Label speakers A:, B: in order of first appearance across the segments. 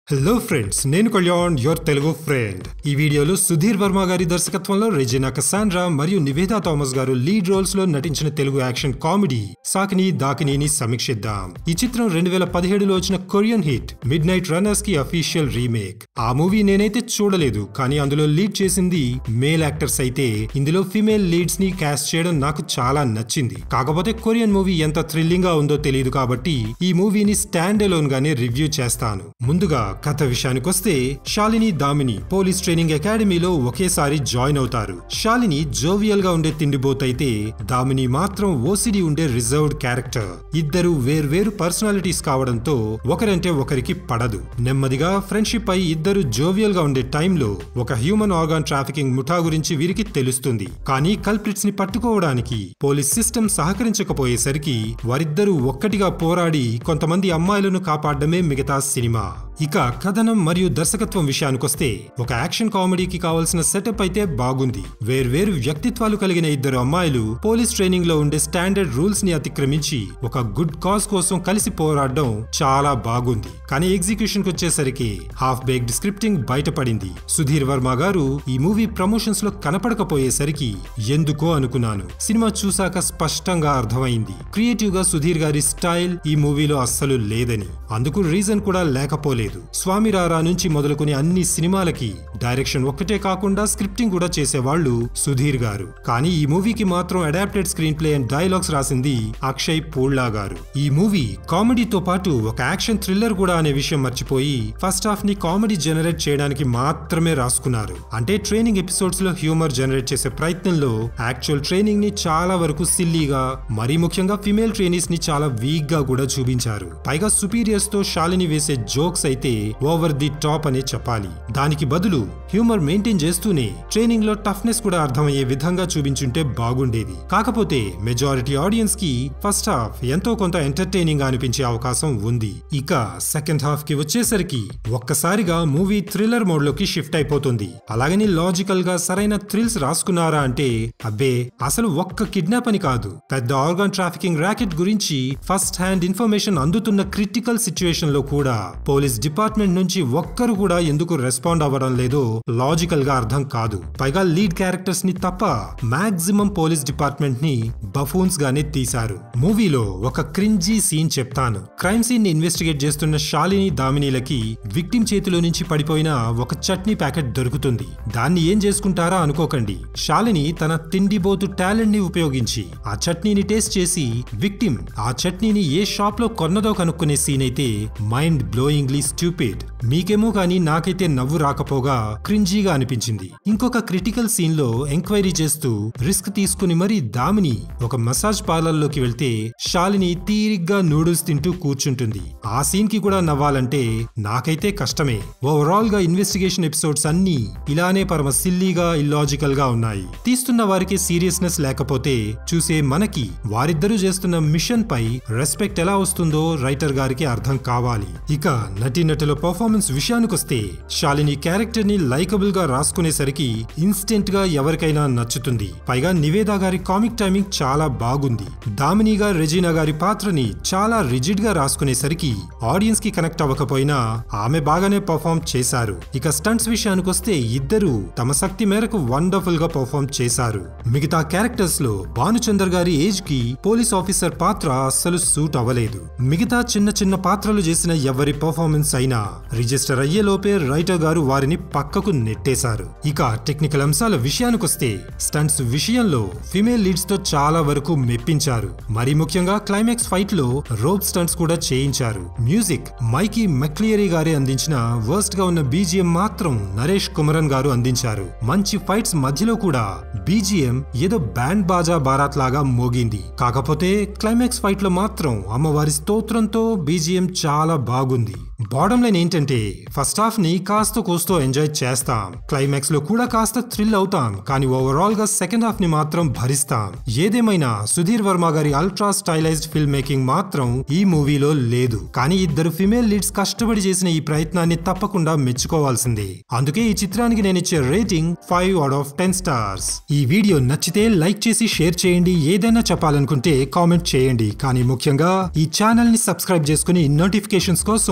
A: hello friends నేను Kalyan your Telugu friend ఈ వీడియోలో సుధీర్ వర్మ గారి దర్శకత్వంలో రెజినా కసాండ్రా మరియు నివేదా థామస్ గారు లీడ్ రోల్స్ లో నటించిన తెలుగు యాక్షన్ కామెడీ సాకిని దాకినీని సమీక్షిద్దాం ఈ చిత్రం రెండు వేల పదిహేడులో వచ్చిన Korean hit midnight runners కి అఫీషియల్ రీమేక్ ఆ మూవీ నేనైతే చూడలేదు కానీ అందులో లీడ్ చేసింది మేల్ యాక్టర్స్ అయితే ఇందులో ఫిమేల్ లీడ్స్ ని క్యాస్ట్ చేయడం నాకు చాలా నచ్చింది కాకపోతే కొరియన్ మూవీ ఎంత థ్రిల్లింగ్ గా ఉందో తెలియదు కాబట్టి ఈ మూవీని స్టాండ్ ఎలోన్ గానే రివ్యూ చేస్తాను ముందుగా కథ విషయానికొస్తే శాలిని దామిని పోలీస్ ట్రైనింగ్ అకాడమీలో ఒకేసారి జాయిన్ అవుతారు శాలిని జోవియల్ గా ఉండే తిండిబోతైతే దామిని మాత్రం ఓసిడి ఉండే రిజర్వ్డ్ క్యారెక్టర్ ఇద్దరు వేర్వేరు పర్సనాలిటీస్ కావడంతో ఒకరంటే ఒకరికి పడదు నెమ్మదిగా ఫ్రెండ్షిప్ అయి ఇద్దరు జోవియల్ గా ఉండే టైంలో ఒక హ్యూమన్ ఆర్గాన్ ట్రాఫికింగ్ ముఠా గురించి వీరికి తెలుస్తుంది కానీ కల్ప్రిట్స్ ని పట్టుకోవడానికి పోలీస్ సిస్టమ్ సహకరించకపోయేసరికి వారిద్దరూ ఒక్కటిగా పోరాడి కొంతమంది అమ్మాయిలను కాపాడమే మిగతా సినిమా ఇక కథనం మరియు దర్శకత్వం విషయానికొస్తే ఒక యాక్షన్ కామెడీకి కావాల్సిన సెటప్ అయితే బాగుంది వేర్వేరు వ్యక్తిత్వాలు కలిగిన ఇద్దరు అమ్మాయిలు పోలీస్ ట్రైనింగ్ లో ఉండే స్టాండర్డ్ రూల్స్ ని అతిక్రమించి ఒక గుడ్ కాజ్ కోసం కలిసి పోరాడడం చాలా బాగుంది కానీ ఎగ్జిక్యూషన్ కి వచ్చేసరికి హాఫ్ బేక్డ్ స్క్రిప్టింగ్ బయటపడింది సుధీర్ వర్మ గారు ఈ మూవీ ప్రమోషన్స్ లో కనపడకపోయేసరికి ఎందుకో అనుకున్నాను సినిమా చూశాక స్పష్టంగా అర్థమైంది క్రియేటివ్ గా సుధీర్ గారి స్టైల్ ఈ మూవీలో అస్సలు లేదని అందుకు రీజన్ కూడా లేకపోలేదు స్వామి రారా నుంచి మొదలుకొని అన్ని సినిమాలకి డైరెక్షన్ ఒక్కటే కాకుండా స్క్రిప్టింగ్ కూడా చేసేవాళ్లు సుధీర్ గారు కానీ ఈ మూవీకి మాత్రం adapted screenplay and dialogues రాసింది అక్షయ్ పూళ్ళా గారు ఈ మూవీ కామెడీతో పాటు ఒక యాక్షన్ థ్రిల్లర్ కూడా అనే విషయం మర్చిపోయి ఫస్ట్ హాఫ్ ని కామెడీ జనరేట్ చేయడానికి మాత్రమే రాసుకున్నారు అంటే ట్రైనింగ్ ఎపిసోడ్స్ లో హ్యూమర్ జనరేట్ చేసే ప్రయత్నంలో యాక్చువల్ ట్రైనింగ్ ని చాలా వరకు సిల్లీగా మరీ ముఖ్యంగా ఫిమేల్ ట్రైనీస్ ని చాలా వీక్ గా కూడా చూపించారు పైగా సుపీరియర్స్ తో శాలిని వేసే జోక్స్ అయితే ఓవర్ ది టాప్ అనే చెప్పాలి దానికి బదులు హ్యూమర్ మెయింటైన్ చేస్తూనే ట్రైనింగ్ లో టఫ్నెస్ కూడా అర్థమయ్యే విధంగా చూపించుంటే బాగుండేది కాకపోతే మెజారిటీ ఆడియన్స్ కి ఫస్ట్ హాఫ్ ఎంతో కొంత ఎంటర్టైనింగ్ గా అనిపించే అవకాశం ఉంది ఇక సెకండ్ హాఫ్ కి వచ్చేసరికి ఒక్కసారిగా మూవీ థ్రిల్లర్ మోడ్ లోకి షిఫ్ట్ అయిపోతుంది అలాగని లాజికల్ గా సరైన థ్రిల్స్ రాసుకున్నారా అంటే అబ్బే అసలు ఒక్క కిడ్నాప్ అని కాదు పెద్ద ఆర్గాన్ ట్రాఫికింగ్ ర్యాకెట్ గురించి ఫస్ట్ హ్యాండ్ ఇన్ఫర్మేషన్ అందుతున్న క్రిటికల్ సిచ్యువేషన్ లో కూడా పోలీస్ డిపార్ట్మెంట్ నుంచి ఒక్కరు కూడా ఎందుకు రెస్పాండ్ అవ్వడం లేదో లాజికల్ గా అర్థం కాదు పైగా లీడ్ క్యారెక్టర్స్ ని తప్ప మాక్సిమం పోలీస్ డిపార్ట్మెంట్ ని బఫూన్స్ గానే తీశారు మూవీలో ఒక క్రింజీ సీన్ చెప్తాను క్రైమ్ సీన్ ని ఇన్వెస్టిగేట్ చేస్తున్న శాలిని దామినీలకి విక్టిమ్ చేతిలో నుంచి పడిపోయిన ఒక చట్నీ ప్యాకెట్ దొరుకుతుంది దాన్ని ఏం చేసుకుంటారా అనుకోకండి శాలిని తన తిండిబోతు టాలెంట్ ని ఉపయోగించి ఆ చట్నీని టేస్ట్ చేసి విక్టిమ్ ఆ చట్నీని ఏ షాప్ లో కొన్నదో కనుక్కునే సీన్ అయితే మైండ్ బ్లోయింగ్లీ స్టూపిడ్ మీకేమో కానీ నాకైతే నవ్వు రాకపోగా క్రింజీగా అనిపించింది ఇంకొక క్రిటికల్ సీన్ లో ఎంక్వైరీ చేస్తూ రిస్క్ తీసుకుని మరీ దామిని ఒక మసాజ్ పార్లర్ లోకి వెళ్తే శాలిని తీరిగ్గా నూడిల్స్ తింటూ కూర్చుంటుంది ఆ సీన్ కి కూడా నవ్వాలంటే నాకైతే కష్టమే ఓవరాల్ గా ఇన్వెస్టిగేషన్ ఎపిసోడ్స్ అన్ని ఇలానే పరమ సిల్లీగా ఇల్లాజికల్ గా ఉన్నాయి తీస్తున్న వారికి సీరియస్నెస్ లేకపోతే చూసే మనకి వారిద్దరూ చేస్తున్న మిషన్ పై రెస్పెక్ట్ ఎలా వస్తుందో రైటర్ గారికి అర్థం కావాలి ఇక నటీనటుల పర్ఫార్మెన్స్ విషయానికొస్తే శాలిని క్యారెక్టర్ ని లైకబుల్ గా రాసుకునేసరికి ఇన్స్టెంట్ గా ఎవరికైనా నచ్చుతుంది పైగా నివేదా గారి కామిక్ టైమింగ్ చాలా బాగుంది దామిని గారు రెజీనా గారి పాత్రని చాలా రిజిడ్ గా రాసుకునేసరికి ఆడియన్స్ కి కనెక్ట్ అవ్వకపోయినా ఆమె బాగానే పర్ఫామ్ చేశారు ఇక స్టంట్స్ విషయానికొస్తే ఇద్దరు తమ శక్తి మేరకు వండర్ఫుల్ గా పర్ఫామ్ చేశారు మిగతా క్యారెక్టర్స్ లో భానుచందర్ గారి ఏజ్ కి పోలీస్ ఆఫీసర్ పాత్ర అస్సలు సూట్ అవ్వలేదు మిగతా చిన్న చిన్న పాత్రలు చేసిన ఎవరి పర్ఫార్మెన్స్ అయినా రిజిస్టర్ అయ్యేలోపే రైటర్ గారు వారిని పక్కకు నెట్టేశారు ఇక టెక్నికల్ అంశాల విషయానికొస్తే స్టంట్స్ విషయంలో ఫిమేల్ లీడ్స్ తో చాలా వరకు మెప్పించారు మరి ముఖ్యంగా క్లైమాక్స్ ఫైట్ లో రోప్ స్టంట్స్ కూడా చేయించారు మ్యూజిక్ మైకీ మెక్లియరీ గారే అందించిన వర్స్ట్ గా ఉన్న బీజిఎం మాత్రం నరేష్ కుమరన్ గారు అందించారు మంచి ఫైట్స్ మధ్యలో కూడా బీజిఎం ఏదో బ్యాండ్ బాజా బారాత్ లాగా మోగింది కాకపోతే క్లైమాక్స్ ఫైట్ లో మాత్రం అమ్మవారి స్తోత్రంతో బీజిఎం చాలా బాగుంది బాడమ్ లైన్ ఏంటంటే ఫస్ట్ హాఫ్ ని కాస్త కోస్తో ఎంజాయ్ చేస్తాం క్లైమాక్స్ లో కూడా కాస్త థ్రిల్ అవుతాం కానీ ఓవరాల్ గా సెకండ్ హాఫ్ ని మాత్రం భరిస్తాం ఏదేమైనా సుధీర్ వర్మ గారి అల్ట్రా స్టైలైజ్డ్ ఫిల్మ్ మేకింగ్ మాత్రం ఈ మూవీలో లేదు కానీ ఇద్దరు ఫిమేల్ లీడ్స్ కష్టపడి చేసిన ఈ ప్రయత్నాన్ని తప్పకుండా మెచ్చుకోవాల్సిందే అందుకే ఈ చిత్రానికి నేను ఇచ్చే rating five out of ten stars ఈ వీడియో నచ్చితే లైక్ చేసి షేర్ చేయండి ఏదైనా చెప్పాలనుకుంటే కామెంట్ చేయండి కానీ ముఖ్యంగా ఈ ఛానల్ ని సబ్స్క్రైబ్ చేసుకుని నోటిఫికేషన్స్ కోసం పక్కనే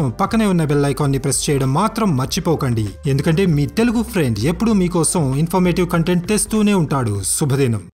A: పక్కనే ఉన్న బెల్ ఐకాన్ ని ప్రెస్ చేయడం మాత్రం మర్చిపోకండి ఎందుకంటే మీ తెలుగు ఫ్రెండ్ ఎప్పుడూ మీకోసం ఇన్ఫర్మేటివ్ కంటెంట్ తెస్తూనే ఉంటాడు శుభదినం